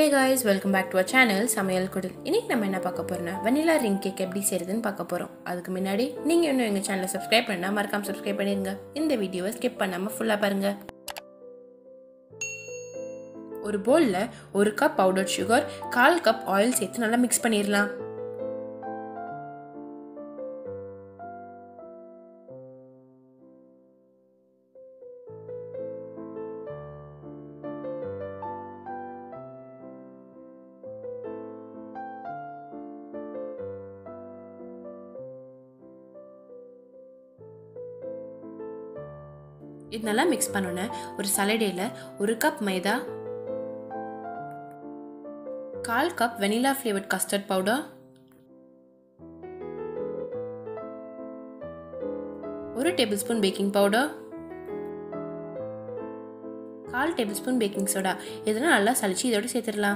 hey guys welcome back to a channel Samayal Kudil இன்னைக்கு நம்ம என்ன பார்க்க போறோம்னா வெனிலா ரிங் கேக் எப்படி செய்யறதுன்னு பார்க்க போறோம் அதுக்கு முன்னாடி நீங்க இன்னும் எங்க சேனலை சப்ஸ்கிரைப் பண்ணா மறக்காம சப்ஸ்கிரைப் பண்ணிருங்க இந்த வீடியோவை ஸ்கிப் பண்ணாம ஃபுல்லா பாருங்க ஒரு பவுல்ல ஒரு கப் பவுடர் சுகர் கால் கப் ஆயில் சேர்த்து நல்லா மிக்ஸ் பண்ணிடலாம் இது நல்லா மிக்ஸ் பண்ணோன்னே ஒரு சலடையில் ஒரு கப் மைதா கால் cup vanilla flavoured custard powder ஒரு டேபிள் ஸ்பூன் பேக்கிங் பவுடர் கால் டேபிள் ஸ்பூன் பேக்கிங் சோடா இதெல்லாம் நல்லா சளிச்சு இதோட சேர்த்துடலாம்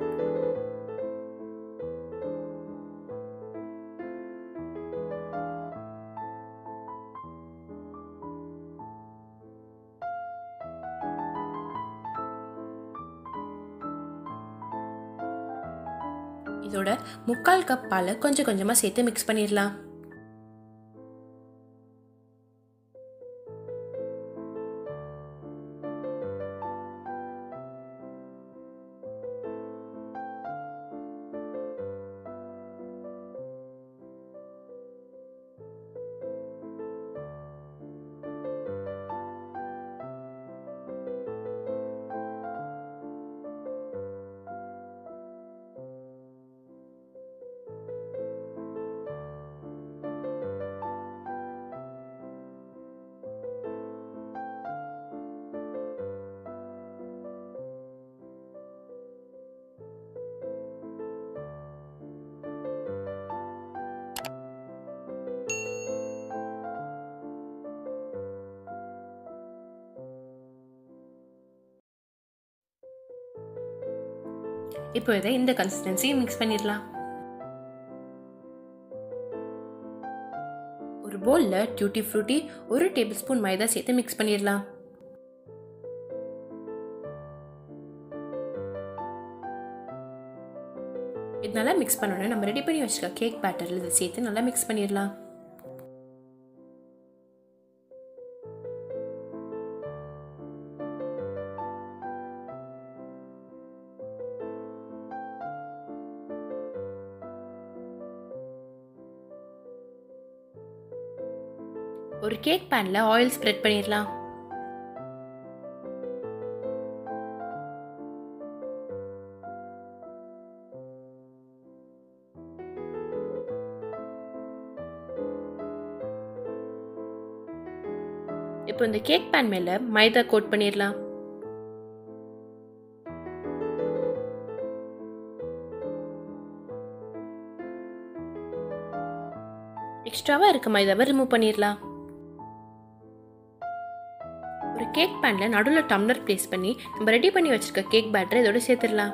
இதோட முக்கால் கப் பாலை கொஞ்சம் கொஞ்சமாக சேர்த்து மிக்ஸ் பண்ணிடலாம் இப்போ இதை இந்த கன்சிஸ்டன்சி மிக்ஸ் பண்ணிடலாம் ஒரு பவுலில் டியூட்டி ஃப்ரூட்டி ஒரு டேபிள் ஸ்பூன் மைதா சேர்த்து மிக்ஸ் பண்ணிடலாம் இது நல்லா மிக்ஸ் பண்ணோன்னே நம்ம ரெடி பண்ணி வச்சுருக்க கேக் பேட்டரில் இதை சேர்த்து நல்லா மிக்ஸ் பண்ணிடலாம் ஒரு கேக் பேனில் ஆயில் ஸ்ப்ரெட் பண்ணிடலாம் இப்போ இந்த கேக் பேன் மேலே மைதா கோட் பண்ணிடலாம் எக்ஸ்ட்ராவாக இருக்க மைதாவை ரிமூவ் பண்ணிடலாம் ஒரு கேக் பேனில் நடுவில் டம்ளர் ப்ளேஸ் பண்ணி நம்ம ரெடி பண்ணி வச்சிருக்க கேக் பேட்டரை இதோட சேர்த்துடலாம்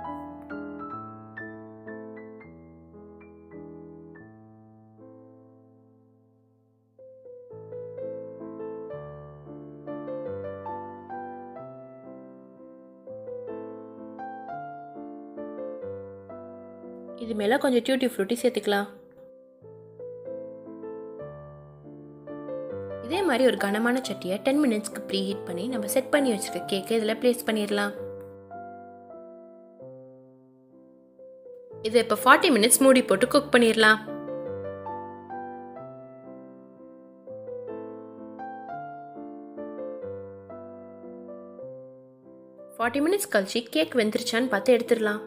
இது மேலே கொஞ்சம் டியூட்டி ஃப்ரூட்டி சேர்த்துக்கலாம் இதே மாதிரி ஒரு கனமான சட்டியை டென் மினிட்ஸ்க்கு ப்ரீ ஹீட் பண்ணி நம்ம செட் பண்ணி வச்சிருக்க கேக்கை இதில் ப்ளேஸ் பண்ணிடலாம் இதை இப்போ ஃபார்ட்டி மினிட்ஸ் மூடி போட்டு குக் பண்ணிடலாம் ஃபார்ட்டி மினிட்ஸ் கழிச்சு கேக் வெந்துருச்சான்னு பார்த்து எடுத்துடலாம்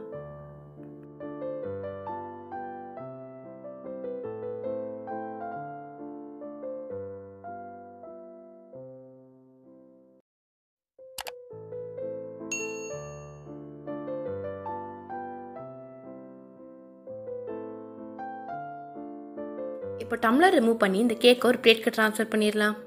இப்போ டம்ளர் ரிமூவ் பண்ணி இந்த கேக்கை ஒரு பிளேட்க்கு ட்ரான்ஸ்ஃபர் பண்ணிடலாம்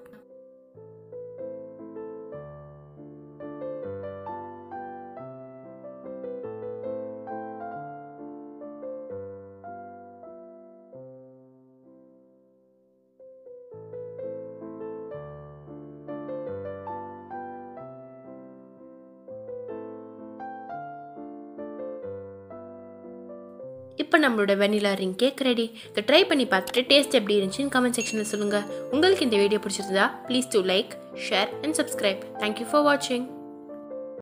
இப்போ நம்மளோட வெனிலா ரிங் கேக் ரெடி இதை ட்ரை பண்ணி பார்த்துட்டு டேஸ்ட் எப்படி இருந்துச்சுன்னு கமெண்ட் செக்ஷனில் சொல்லுங்கள் உங்களுக்கு இந்த வீடியோ பிடிச்சிருந்தா please do like share and subscribe thank you for வாட்சிங்